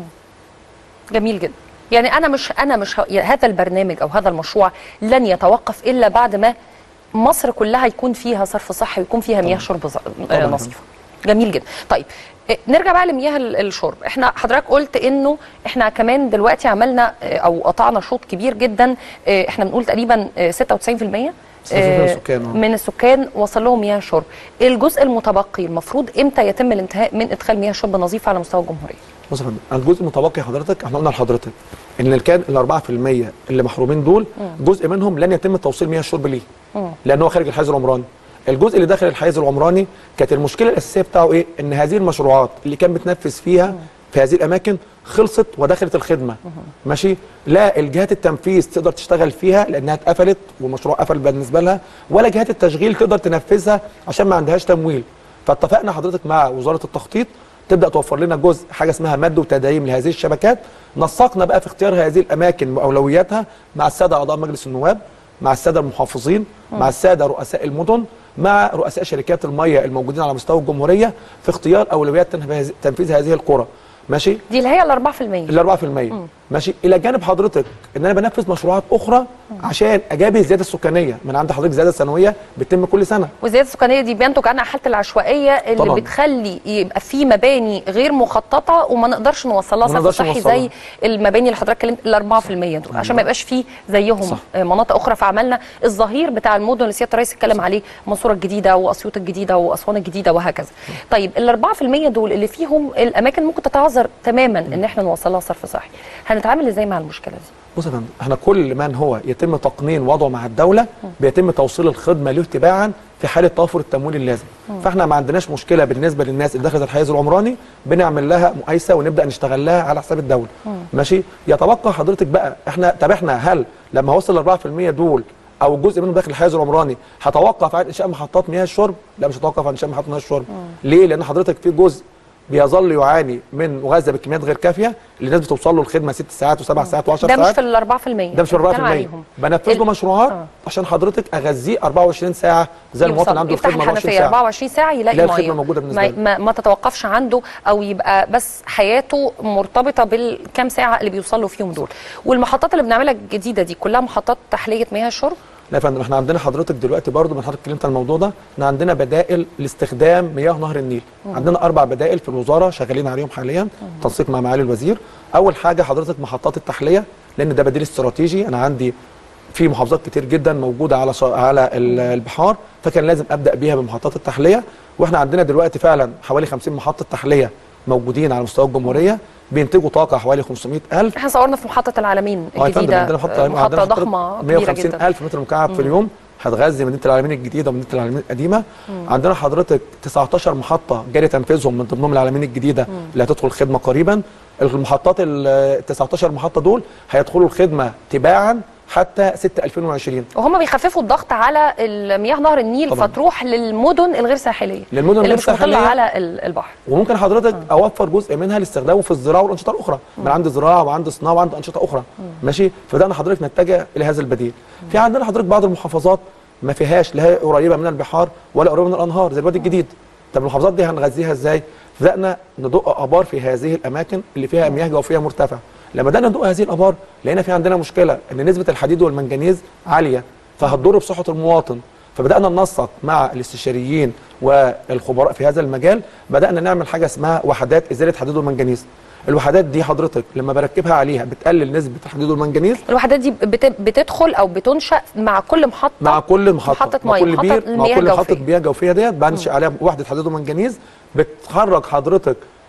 جميل جدا يعني انا مش انا مش ه... يعني هذا البرنامج او هذا المشروع لن يتوقف الا بعد ما مصر كلها يكون فيها صرف صحي ويكون فيها مياه شرب ز- آه، طبعاً. نظيفه جميل جدا طيب إيه، نرجع بقى لمياه ال- الشرب احنا حضرتك قلت انه احنا كمان دلوقتي عملنا آه، او قطعنا شوط كبير جدا آه، احنا بنقول تقريبا آه، 96% 96% من آه، السكان، آه. من السكان وصل لهم مياه شرب الجزء المتبقي المفروض امتى يتم الانتهاء من ادخال مياه شرب نظيفه على مستوى الجمهوريه بص يا فندم الجزء المتبقي حضرتك احنا قلنا لحضرتك ان اللي كان ال 4% اللي محرومين دول جزء منهم لن يتم توصيل مياه الشرب ليه لان هو خارج الحيز العمراني الجزء اللي داخل الحيز العمراني كانت المشكله الاساسيه بتاعه ايه ان هذه المشروعات اللي كان بتنفذ فيها في هذه الاماكن خلصت ودخلت الخدمه ماشي لا الجهات التنفيذ تقدر تشتغل فيها لانها اتقفلت والمشروع قفل بالنسبه لها ولا جهات التشغيل تقدر تنفذها عشان ما عندهاش تمويل فاتفقنا حضرتك مع وزاره التخطيط تبدا توفر لنا جزء حاجه اسمها مد وتدعيم لهذه الشبكات نسقنا بقى في اختيار هذه الاماكن واولوياتها مع الساده اعضاء مجلس النواب مع الساده المحافظين مع الساده رؤساء المدن مع رؤساء شركات الميه الموجودين على مستوى الجمهوريه في اختيار اولويات تنفيذ- تنفيذ هذه القرى ماشي دي اللي هي ال 4% ال 4% ماشي الى جانب حضرتك ان انا بنفذ مشروعات اخرى عشان اجابه الزياده السكانيه من عند حضرتك زياده سنويه بتتم كل سنه والزياده السكانيه دي بينتج عنها حاله العشوائيه اللي طبعاً. بتخلي يبقى في مباني غير مخططه وما نقدرش نوصلها ما صرف نقدرش صحي نوصلها. زي المباني اللي حضرتك اتكلمت ال 4% دول عشان ما يبقاش في زيهم صح. آه، مناطق اخرى فعملنا الظهير بتاع المدن اللي سياده الرئيس اتكلم عليه المنصوره الجديده واسيوط الجديده واسوان الجديده وهكذا طيب ال 4% دول اللي فيهم الاماكن ممكن تتعذر تماما ان احنا نوصلها صرف صحي هنتعامل ازاي مع المشكله دي بص يا فندم احنا كل من هو يتم تقنين وضعه مع الدوله بيتم توصيل الخدمه له تباعا في حاله توافر التمويل اللازم فاحنا ما عندناش مشكله بالنسبه للناس اللي دخلت الحيز العمراني بنعمل لها مقايسه ونبدا نشتغل لها على حساب الدوله ماشي يتبقى حضرتك بقى احنا طب احنا هل لما وصل ال 4% دول او جزء منهم داخل الحيز العمراني هتوقف عن انشاء محطات مياه الشرب لا مش هتوقف عن انشاء محطات مياه الشرب ليه لان حضرتك في جزء بيظل يعاني من مغذى بكميات غير كافيه اللي الناس بتوصل له الخدمه ست ساعات وسبع ساعات و10 ساعات ده مش في ال 4% ده مش بنتكلم 4% عليهم. بنفذ له ال- مشروعات آه. عشان حضرتك اغذيه 24 ساعه زي المواطن يوصل. عنده يفتح الخدمه 24 الحنفيه ساعه 24 ساعه يلاقي يلاقي الخدمة ميه موجودة بالنسبة ما, له. ما, ما تتوقفش عنده او يبقى بس حياته مرتبطه بالكام ساعه اللي بيوصل له فيهم دول والمحطات اللي بنعملها الجديده دي كلها محطات تحليه مياه الشرب لا يا فندم احنا عندنا حضرتك دلوقتي برضو من حضرتك اتكلمت عن الموضوع ده احنا عندنا بدائل لاستخدام مياه نهر النيل عندنا اربع بدائل في الوزاره شغالين عليهم حاليا تنسيق مع معالي الوزير اول حاجه حضرتك محطات التحليه لان ده بديل استراتيجي انا عندي في محافظات كتير جدا موجوده على شا... على ال- البحار فكان لازم ابدا بيها بمحطات التحليه واحنا عندنا دلوقتي فعلا حوالي 50 محطه تحليه موجودين على مستوى الجمهوريه بينتجوا طاقه حوالي 500000 احنا صورنا في محطه العالمين اه يا فندم الجديده عندنا محطه آه، محطه عندنا ضخمه كبيره 150 جدا الف متر مكعب في اليوم هتغذي مدينه العالمين الجديده ومدينه العالمين القديمه عندنا حضرتك 19 محطه جاري تنفيذهم من ضمنهم العالمين الجديده اللي هتدخل خدمه قريبا المحطات ال 19 محطه دول هيدخلوا الخدمه تباعا حتى 6 2020 وهم بيخففوا الضغط على المياه نهر النيل طبعاً. فتروح للمدن الغير ساحليه للمدن اللي الغير مش مطلة ساحلية. على ال- البحر وممكن حضرتك اوفر جزء منها لاستخدامه في الزراعه والانشطه الاخرى من عندي زراعه وعندي صناعه وعندي انشطه اخرى ماشي فده أنا حضرتك نتجه الى هذا البديل في عندنا حضرتك بعض المحافظات ما فيهاش لا هي قريبه من البحار ولا قريبه من الانهار زي الوادي الجديد طب المحافظات دي هنغذيها ازاي بدانا ندق ابار في هذه الاماكن اللي فيها مياه جوفيه مرتفعه لما بدانا ندق هذه الابار لقينا في عندنا مشكله ان نسبه الحديد والمنجنيز عاليه فهتضر بصحه المواطن فبدانا ننسق مع الاستشاريين والخبراء في هذا المجال بدانا نعمل حاجه اسمها وحدات ازاله حديد والمنجنيز الوحدات دي حضرتك لما بركبها عليها بتقلل نسبه الحديد والمنجنيز الوحدات دي بت- بتدخل او بتنشا مع كل محطه مع كل محطه محطة مع مية، كل محطة بير مع المياه كل محطه الجوفية. مياه جوفيه ديت بنشئ عليها وحده حديد ومنجنيز بتخرج حضرتك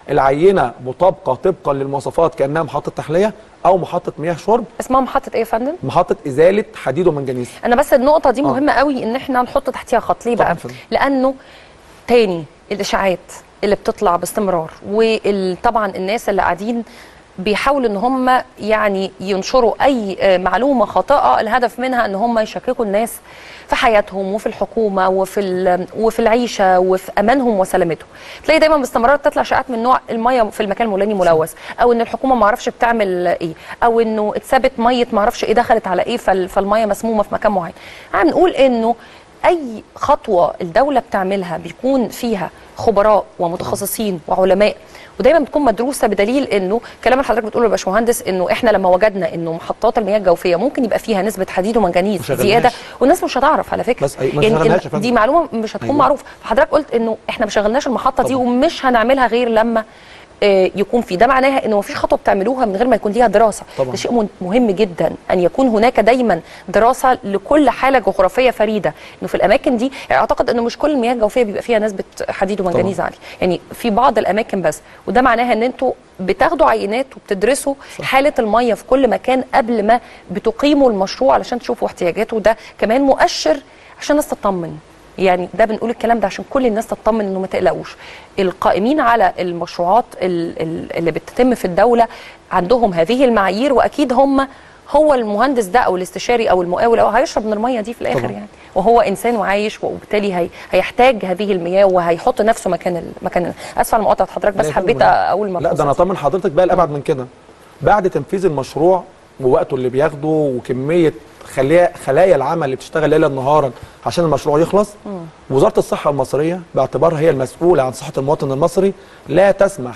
العينه مطابقه طبقا للمواصفات كانها محطه تحليه او محطه مياه شرب اسمها محطه ايه يا فندم محطه ازاله حديد ومنجنيز انا بس النقطه دي آه. مهمه قوي ان احنا نحط تحتيها خط ليه طبعاً بقى فندم. لانه تاني الاشاعات اللي بتطلع باستمرار وطبعا الناس اللي قاعدين بيحاولوا ان هم يعني ينشروا اي آه، معلومه خاطئه الهدف منها ان هم يشككوا الناس في حياتهم وفي الحكومه وفي ال- وفي العيشه وفي امانهم وسلامتهم تلاقي دايما باستمرار تطلع شائعات من نوع الميه في المكان الفلاني ملوث او ان الحكومه ما اعرفش بتعمل ايه او انه اتثبت ميه ما اعرفش ايه دخلت على ايه فال- فالميه مسمومه في مكان معين هنقول انه اي خطوه الدوله بتعملها بيكون فيها خبراء ومتخصصين وعلماء ودايما بتكون مدروسه بدليل انه كلام اللي حضرتك بتقوله يا باشمهندس انه احنا لما وجدنا انه محطات المياه الجوفيه ممكن يبقى فيها نسبه حديد ومنجنيز مشغلناش. زياده والناس مش هتعرف على فكره بس أي- ما يعني شغلناش يا ال- فندم. دي معلومه مش هتكون أيوة. معروفه فحضرتك قلت انه احنا ما شغلناش المحطه دي طبعا. ومش هنعملها غير لما آه، يكون في ده معناها انه مفيش خطوه بتعملوها من غير ما يكون ليها دراسه طبعا. ده شيء من- مهم جدا ان يكون هناك دايما دراسه لكل حاله جغرافيه فريده انه في الاماكن دي يعني اعتقد انه مش كل المياه الجوفيه بيبقى فيها نسبه حديد ومنجنيز طبعا. عاليه يعني في بعض الاماكن بس وده معناها ان انتوا بتاخدوا عينات وبتدرسوا صح. حاله الميه في كل مكان قبل ما بتقيموا المشروع علشان تشوفوا احتياجاته وده كمان مؤشر عشان الناس تطمن يعني ده بنقول الكلام ده عشان كل الناس تطمن انه ما تقلقوش القائمين على المشروعات ال- ال- اللي بتتم في الدوله عندهم هذه المعايير واكيد هم هو المهندس ده او الاستشاري او المقاول او هيشرب من الميه دي في الاخر طبعا. يعني وهو انسان وعايش وبالتالي هي هيحتاج هذه المياه وهيحط نفسه مكان ال- مكان اسف على مقاطعه حضرتك بس لا يا فندم، حبيت لا. اقول لا ده ملحوظة انا اطمن حضرتك بقى لابعد من كده بعد تنفيذ المشروع ووقته اللي بياخده وكميه خلايا خلايا العمل اللي بتشتغل ليلا نهارا عشان المشروع يخلص وزاره الصحه المصريه باعتبارها هي المسؤوله عن صحه المواطن المصري لا تسمح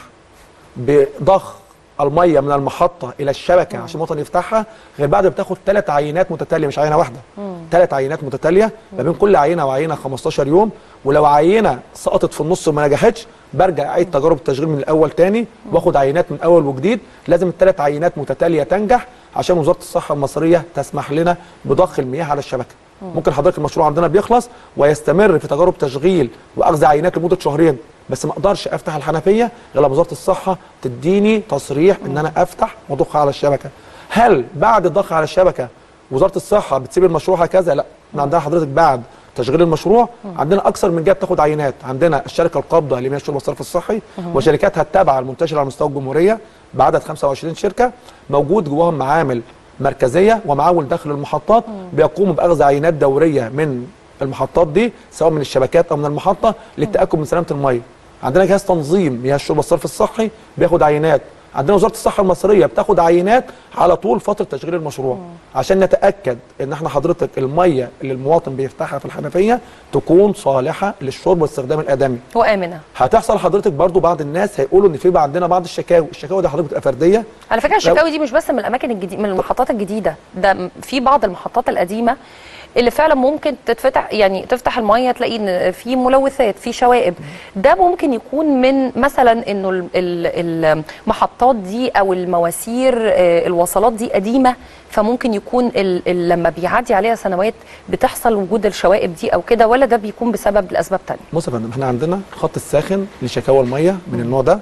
بضخ الميه من المحطه الى الشبكه عشان المواطن يفتحها غير بعد ما بتاخد ثلاث عينات متتاليه مش عينه واحده ثلاث عينات متتاليه ما بين كل عينه وعينه 15 يوم ولو عينه سقطت في النص وما نجحتش برجع اعيد تجارب التشغيل من الاول تاني واخد عينات من اول وجديد لازم الثلاث عينات متتاليه تنجح عشان وزاره الصحه المصريه تسمح لنا بضخ المياه على الشبكه ممكن حضرتك المشروع عندنا بيخلص ويستمر في تجارب تشغيل واخذ عينات لمده شهرين بس ما اقدرش افتح الحنفيه غير لما وزاره الصحه تديني تصريح ان انا افتح واضخ على الشبكه هل بعد الضخ على الشبكه وزاره الصحه بتسيب المشروع هكذا لا احنا عندنا حضرتك بعد تشغيل المشروع عندنا اكثر من جهه بتاخد عينات عندنا الشركه القابضه لمياه الشرب والصرف الصحي وشركاتها التابعه المنتشره على مستوى الجمهوريه بعدد 25 شركه موجود جواهم معامل مركزيه ومعاول داخل المحطات بيقوموا باخذ عينات دوريه من المحطات دي سواء من الشبكات او من المحطه للتاكد من سلامه الميه عندنا جهاز تنظيم مياه الشرب والصرف الصحي بياخد عينات عندنا وزاره الصحه المصريه بتاخد عينات على طول فتره تشغيل المشروع عشان نتاكد ان احنا حضرتك الميه اللي المواطن بيفتحها في الحنفيه تكون صالحه للشرب والاستخدام الادمي وامنه هتحصل حضرتك برضو بعض الناس هيقولوا ان في بقى عندنا بعض الشكاوي الشكاوي دي حضرتك بتبقى فرديه على فكره الشكاوي دي مش بس من الاماكن الجديده من المحطات الجديده ده م- في بعض المحطات القديمه اللي فعلا ممكن تتفتح يعني تفتح الميه تلاقي ان في ملوثات في شوائب ده ممكن يكون من مثلا انه ال- ال- المحطات دي او المواسير آه، الوصلات دي قديمه فممكن يكون ال ال لما بيعدي عليها سنوات بتحصل وجود الشوائب دي او كده ولا ده بيكون بسبب لاسباب تانية بص يا فندم احنا عندنا الخط الساخن لشكاوى الميه من النوع ده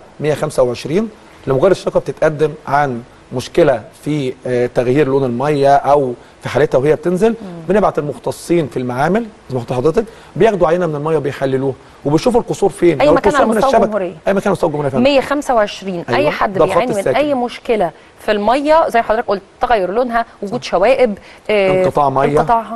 125 لمجرد الشكوى بتتقدم عن مشكله في آه، تغيير لون الميه او في حالتها وهي بتنزل بنبعت المختصين في المعامل زي ما قلت لحضرتك بياخدوا عينه من الميه وبيحللوها وبيشوفوا القصور فين أي لو مكان القصور على من مستوى الشبكة- الجمهورية. اي مكان على مستوى الجمهوريه يا فندم 125 اي أيوة، حد ده الخط بيعاني من الساكن. اي مشكله في الميه زي ما حضرتك قلت تغير لونها وجود شوائب آه، انقطاع مية. انقطاعها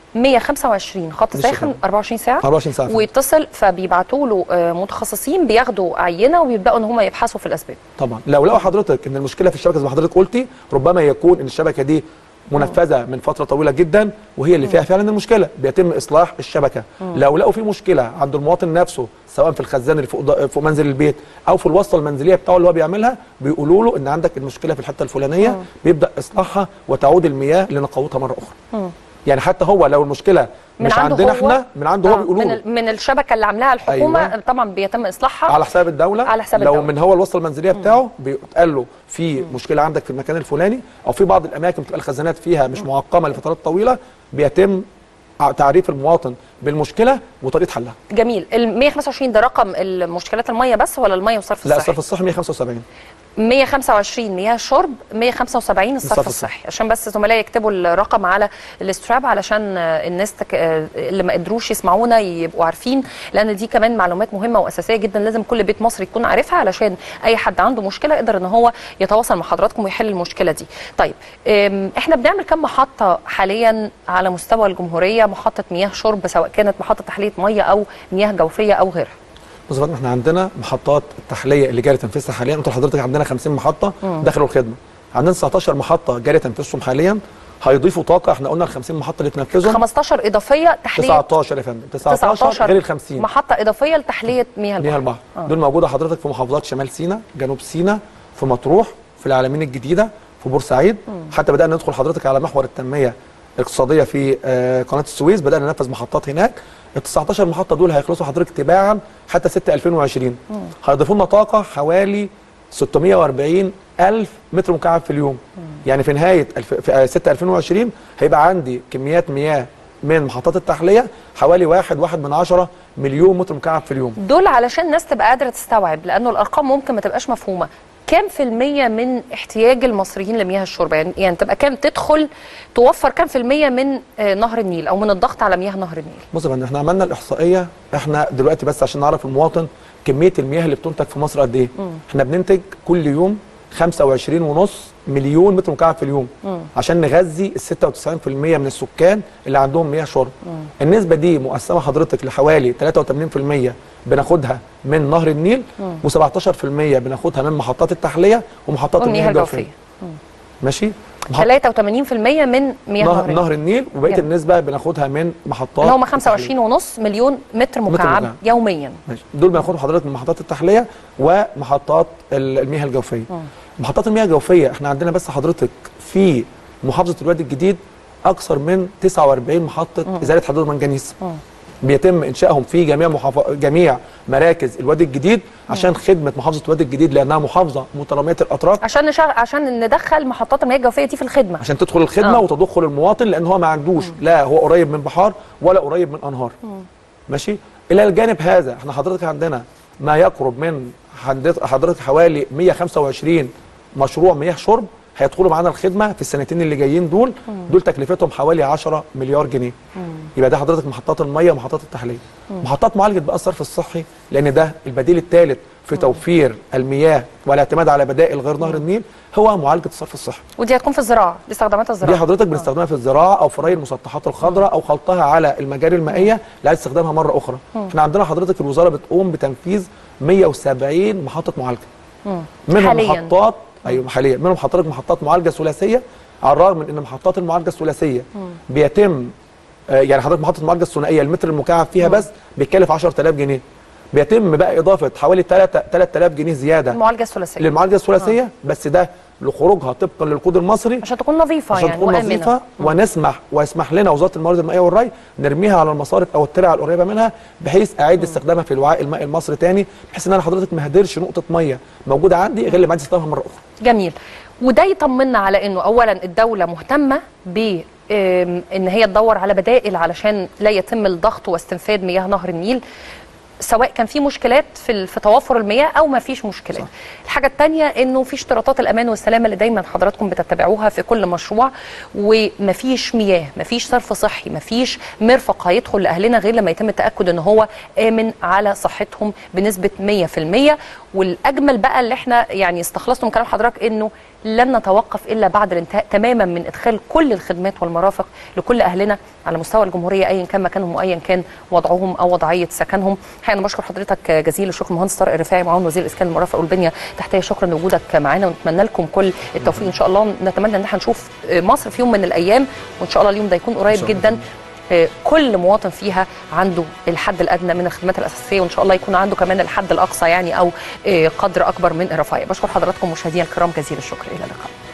125 خط لسه ساخن فعلا. 24 ساعه 24 ساعة فعلا. ويتصل فبيبعتوا له آه، متخصصين بياخدوا عينه وبيبداوا ان هم يبحثوا في الاسباب طبعا لو لقوا حضرتك ان المشكله في الشبكه زي ما حضرتك قلتي ربما يكون ان الشبكه دي منفذه من فتره طويله جدا وهي اللي فيها فعلا المشكله بيتم اصلاح الشبكه لو لقوا في مشكله عند المواطن نفسه سواء في الخزان اللي فوق, ض- فوق منزل البيت او في الوصله المنزليه بتاعه اللي هو بيعملها بيقولوا له ان عندك المشكله في الحته الفلانيه بيبدا اصلاحها وتعود المياه لنقاوتها مره اخرى يعني حتى هو لو المشكله مش عندنا احنا من عنده هو آه، بيقولوا من, له ال- من الشبكه اللي عاملاها الحكومه أيوة. طبعا بيتم اصلاحها على حساب الدوله على حساب لو الدولة. من هو الوصله المنزليه بتاعه بيتقال له في مشكله عندك في المكان الفلاني او في بعض الاماكن بتبقى الخزانات فيها مش معقمه لفترات طويله بيتم تعريف المواطن بالمشكله وطريقه حلها جميل ال 125 ده رقم المشكلات الميه بس ولا الميه والصرف لا الصحي الصرف الصحي 175 125 مياه شرب 175 الصرف الصرف الصحي عشان بس زملائي يكتبوا الرقم على الاستراب علشان آه، الناس تك... آه، اللي ما قدروش يسمعونا يبقوا عارفين لان دي كمان معلومات مهمه واساسيه جدا لازم كل بيت مصري يكون عارفها علشان اي حد عنده مشكله يقدر ان هو يتواصل مع حضراتكم ويحل المشكله دي طيب آم، احنا بنعمل كم محطه حاليا على مستوى الجمهوريه محطه مياه شرب سواء كانت محطه تحليه ميه او مياه جوفيه او غيرها بص يا فندم احنا عندنا محطات التحليه اللي جاري تنفيذها حاليا قلت لحضرتك عندنا 50 محطه دخلوا الخدمه عندنا 19 محطه جاري تنفيذهم حاليا هيضيفوا طاقه احنا قلنا ال 50 محطه اللي تنفذهم 15 اضافيه تحليه 19 يا فندم 19 غير ال 50 محطه اضافيه لتحليه مياه مياه البحر البحر دول موجوده حضرتك في محافظات شمال سيناء جنوب سيناء في مطروح في العالمين الجديده في بورسعيد حتى بدانا ندخل حضرتك على محور التنميه الاقتصاديه في آه، قناه السويس بدانا ننفذ محطات هناك ال 19 محطه دول هيخلصوا حضرتك تباعا حتى 6 2020 هيضيفوا لنا طاقه حوالي 640 الف متر مكعب في اليوم يعني في نهايه الف... في آه، 6 2020 هيبقى عندي كميات مياه من محطات التحليه حوالي واحد واحد من عشرة مليون متر مكعب في اليوم دول علشان الناس تبقى قادره تستوعب لانه الارقام ممكن ما تبقاش مفهومه كام في المية من احتياج المصريين لمياه الشرب يعني, يعني تبقى كام تدخل توفر كام في المية من آه، نهر النيل او من الضغط على مياه نهر النيل بص يا فندم احنا عملنا الاحصائيه احنا دلوقتي بس عشان نعرف المواطن كميه المياه اللي بتنتج في مصر قد ايه احنا بننتج كل يوم 25 ونص مليون متر مكعب في اليوم عشان نغذي ال 96% من السكان اللي عندهم مياه شرب النسبه دي مقسمه حضرتك لحوالي 83% بناخدها من نهر النيل و17% بناخدها من محطات التحليه ومحطات والمياه المياه الجوفيه الجوفيه ماشي محط- 83% من مياه نهر, نهر النيل نهر النيل وبقيه جميل. النسبه بناخدها من محطات اللي هم التحلية. 25 ونص مليون متر مكعب مكعب. يوميا ماشي دول بناخدهم حضرتك من محطات التحليه ومحطات ال- المياه الجوفيه محطات المياه الجوفيه احنا عندنا بس حضرتك في محافظه الوادي الجديد اكثر من 49 محطه ازاله حدود المنجنيز بيتم انشائهم في جميع محافظ... جميع مراكز الوادي الجديد عشان خدمه محافظه الوادي الجديد لانها محافظه متراميه الاطراف عشان نشغل عشان ندخل محطات المياه الجوفيه دي في الخدمه عشان تدخل الخدمه آه. وتدخل المواطن لان هو ما عندوش لا هو قريب من بحار ولا قريب من انهار ماشي الى الجانب هذا احنا حضرتك عندنا ما يقرب من حضرتك حضرتك حوالي 125 مشروع مياه شرب هيدخلوا معانا الخدمه في السنتين اللي جايين دول دول تكلفتهم حوالي 10 مليار جنيه يبقى ده حضرتك محطات الميه ومحطات التحليه محطات معالجه بقى الصرف الصحي لان ده البديل الثالث في توفير المياه والاعتماد على بدائل غير نهر النيل هو معالجه الصرف الصحي ودي هتكون في الزراعه دي استخدامات دي الزراعه حضرتك بنستخدمها في الزراعه او في ري المسطحات الخضراء او خلطها على المجاري المائيه اللي عايز استخدامها مره اخرى احنا عندنا حضرتك الوزاره بتقوم بتنفيذ 170 محطه معالجه منهم حالياً. محطات ايوه حاليا منهم حضرتك محطات معالجه ثلاثيه على الرغم من ان محطات المعالجه الثلاثيه بيتم آه، يعني حضرتك محطه المعالجه الثنائيه المتر المكعب فيها بس بيتكلف 10000 جنيه بيتم بقى اضافه حوالي 3 3000 جنيه زياده المعالجه الثلاثيه للمعالجه الثلاثيه بس ده لخروجها طبقا للكود المصري عشان تكون نظيفه عشان يعني تكون وامنه نظيفه ونسمح ويسمح لنا وزاره الموارد المائيه والري نرميها على المصارف او الترع القريبه منها بحيث اعيد استخدامها في الوعاء المائي المصري تاني بحيث ان انا حضرتك ما هدرش نقطه ميه موجوده عندي غير لما عايز استخدمها مره اخرى جميل وده يطمنا على انه اولا الدوله مهتمه ب آم، ان هي تدور على بدائل علشان لا يتم الضغط واستنفاد مياه نهر النيل سواء كان في مشكلات في ال- في توافر المياه او ما فيش مشكلات. صح. الحاجه الثانيه انه في اشتراطات الامان والسلامه اللي دايما حضراتكم بتتبعوها في كل مشروع وما فيش مياه، ما فيش صرف صحي، ما فيش مرفق هيدخل لاهلنا غير لما يتم التاكد ان هو امن على صحتهم بنسبه 100% والاجمل بقى اللي احنا يعني استخلصنا من كلام حضرتك انه لن نتوقف الا بعد الانتهاء تماما من ادخال كل الخدمات والمرافق لكل اهلنا على مستوى الجمهوريه ايا كان مكانهم وايا كان وضعهم او وضعيه سكنهم. الحقيقه انا بشكر حضرتك جزيل الشكر مهندس طارق الرفاعي معاون وزير الاسكان المرافق والبنيه التحتيه شكرا لوجودك معانا ونتمنى لكم كل التوفيق ان شاء الله نتمنى ان احنا نشوف مصر في يوم من الايام وان شاء الله اليوم ده يكون قريب شاء الله. جدا آه، كل مواطن فيها عنده الحد الادنى من الخدمات الاساسيه وان شاء الله يكون عنده كمان الحد الاقصى يعني او آه، قدر اكبر من الرفاهيه بشكر حضراتكم مشاهدينا الكرام جزيل الشكر الى اللقاء